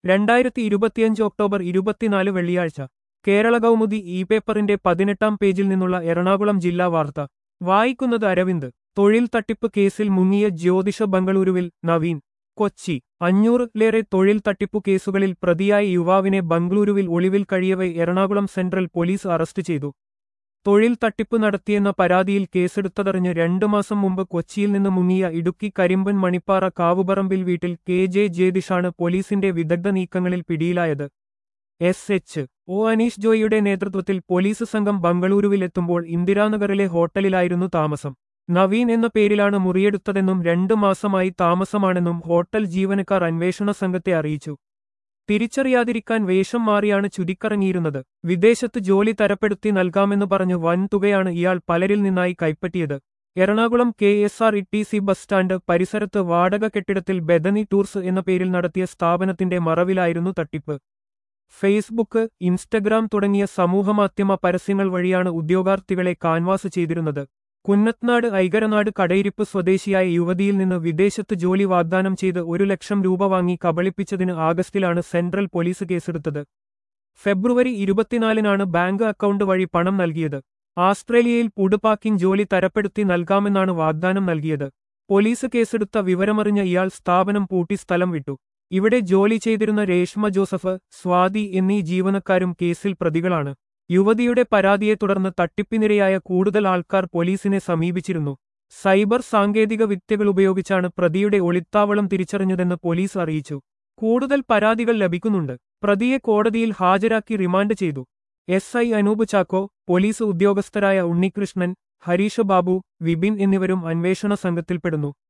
രണ്ടായിരത്തി ഇരുപത്തിയഞ്ച് ഒക്ടോബർ ഇരുപത്തിനാല് വെള്ളിയാഴ്ച കേരള കൗമുദി ഇ പേപ്പറിന്റെ പതിനെട്ടാം പേജിൽ നിന്നുള്ള എറണാകുളം ജില്ലാ വാർത്ത വായിക്കുന്നത് അരവിന്ദ് തൊഴിൽ തട്ടിപ്പ് കേസിൽ മുങ്ങിയ ജ്യോതിഷ ബംഗളൂരുവിൽ നവീൻ കൊച്ചി അഞ്ഞൂറിലേറെ തൊഴിൽ തട്ടിപ്പു കേസുകളിൽ പ്രതിയായ യുവാവിനെ ബംഗളൂരുവിൽ ഒളിവിൽ കഴിയവെ എറണാകുളം സെൻട്രൽ പോലീസ് അറസ്റ്റ് ചെയ്തു തൊഴിൽ തട്ടിപ്പ് നടത്തിയെന്ന പരാതിയിൽ കേസെടുത്തതറിഞ്ഞ് രണ്ടു മാസം മുമ്പ് കൊച്ചിയിൽ നിന്ന് മുങ്ങിയ ഇടുക്കി കരിമ്പൻ മണിപ്പാറ കാവുപറമ്പിൽ വീട്ടിൽ കെ ജെ ജേദിഷാണ് പോലീസിന്റെ വിദഗ്ധ നീക്കങ്ങളിൽ പിടിയിലായത് എസ് എച്ച് ഒ അനീഷ് ജോയിയുടെ നേതൃത്വത്തിൽ പോലീസ് സംഘം ബംഗളൂരുവിലെത്തുമ്പോൾ ഇന്ദിരാനഗറിലെ ഹോട്ടലിലായിരുന്നു താമസം നവീൻ എന്ന പേരിലാണ് മുറിയെടുത്തതെന്നും രണ്ടു മാസമായി താമസമാണെന്നും ഹോട്ടൽ ജീവനക്കാർ അന്വേഷണ സംഘത്തെ അറിയിച്ചു തിരിച്ചറിയാതിരിക്കാൻ വേഷം മാറിയാണ് ചുരുക്കറങ്ങിയിരുന്നത് വിദേശത്ത് ജോലി തരപ്പെടുത്തി നൽകാമെന്ന് പറഞ്ഞു വൻ തുകയാണ് ഇയാൾ പലരിൽ നിന്നായി കൈപ്പറ്റിയത് Ernakulam K S R T C bus ബസ് സ്റ്റാൻഡ് പരിസരത്ത് വാടക കെട്ടിടത്തിൽ ബെദനി ടൂർസ് എന്ന പേരിൽ നടത്തിയ സ്ഥാപനത്തിന്റെ മറവിലായിരുന്നു തട്ടിപ്പ് ഫേസ്ബുക്ക് ഇൻസ്റ്റഗ്രാം തുടങ്ങിയ സമൂഹമാധ്യമ പരസ്യങ്ങൾ വഴിയാണ് ഉദ്യോഗാർത്ഥികളെ കാൻവാസ് ചെയ്തിരുന്നത് കുന്നത്നാട് ഐകരനാട് കടയിരിപ്പ് സ്വദേശിയായ യുവതിയിൽ നിന്ന് വിദേശത്ത് ജോലി വാഗ്ദാനം ചെയ്ത് ഒരു ലക്ഷം രൂപ വാങ്ങി കബളിപ്പിച്ചതിന് ആഗസ്റ്റിലാണ് സെൻട്രൽ പോലീസ് കേസെടുത്തത് ഫെബ്രുവരി ഇരുപത്തിനാലിനാണ് ബാങ്ക് അക്കൗണ്ട് വഴി പണം നൽകിയത് ആസ്ട്രേലിയയിൽ ഫുഡ് പാക്കിംഗ് ജോലി തരപ്പെടുത്തി നൽകാമെന്നാണ് വാഗ്ദാനം നൽകിയത് പോലീസ് കേസെടുത്ത വിവരമറിഞ്ഞ ഇയാൾ സ്ഥാപനം പൂട്ടി സ്ഥലം വിട്ടു ഇവിടെ ജോലി ചെയ്തിരുന്ന രേഷ്മ ജോസഫ് സ്വാതി എന്നീ ജീവനക്കാരും കേസിൽ പ്രതികളാണ് യുവതിയുടെ പരാതിയെ തുടർന്ന് തട്ടിപ്പിനിരയായ കൂടുതൽ ആൾക്കാർ പോലീസിനെ സമീപിച്ചിരുന്നു സൈബർ സാങ്കേതിക വിദ്യകൾ ഉപയോഗിച്ചാണ് പ്രതിയുടെ ഒളിത്താവളം തിരിച്ചറിഞ്ഞതെന്ന് പോലീസ് അറിയിച്ചു കൂടുതൽ പരാതികൾ ലഭിക്കുന്നുണ്ട് പ്രതിയെ കോടതിയിൽ ഹാജരാക്കി റിമാൻഡ് ചെയ്തു S I Anoop Chacko police ഉദ്യോഗസ്ഥരായ ഉണ്ണികൃഷ്ണൻ ഹരീഷ് ബാബു വിപിൻ എന്നിവരും അന്വേഷണ സംഘത്തിൽപ്പെടുന്നു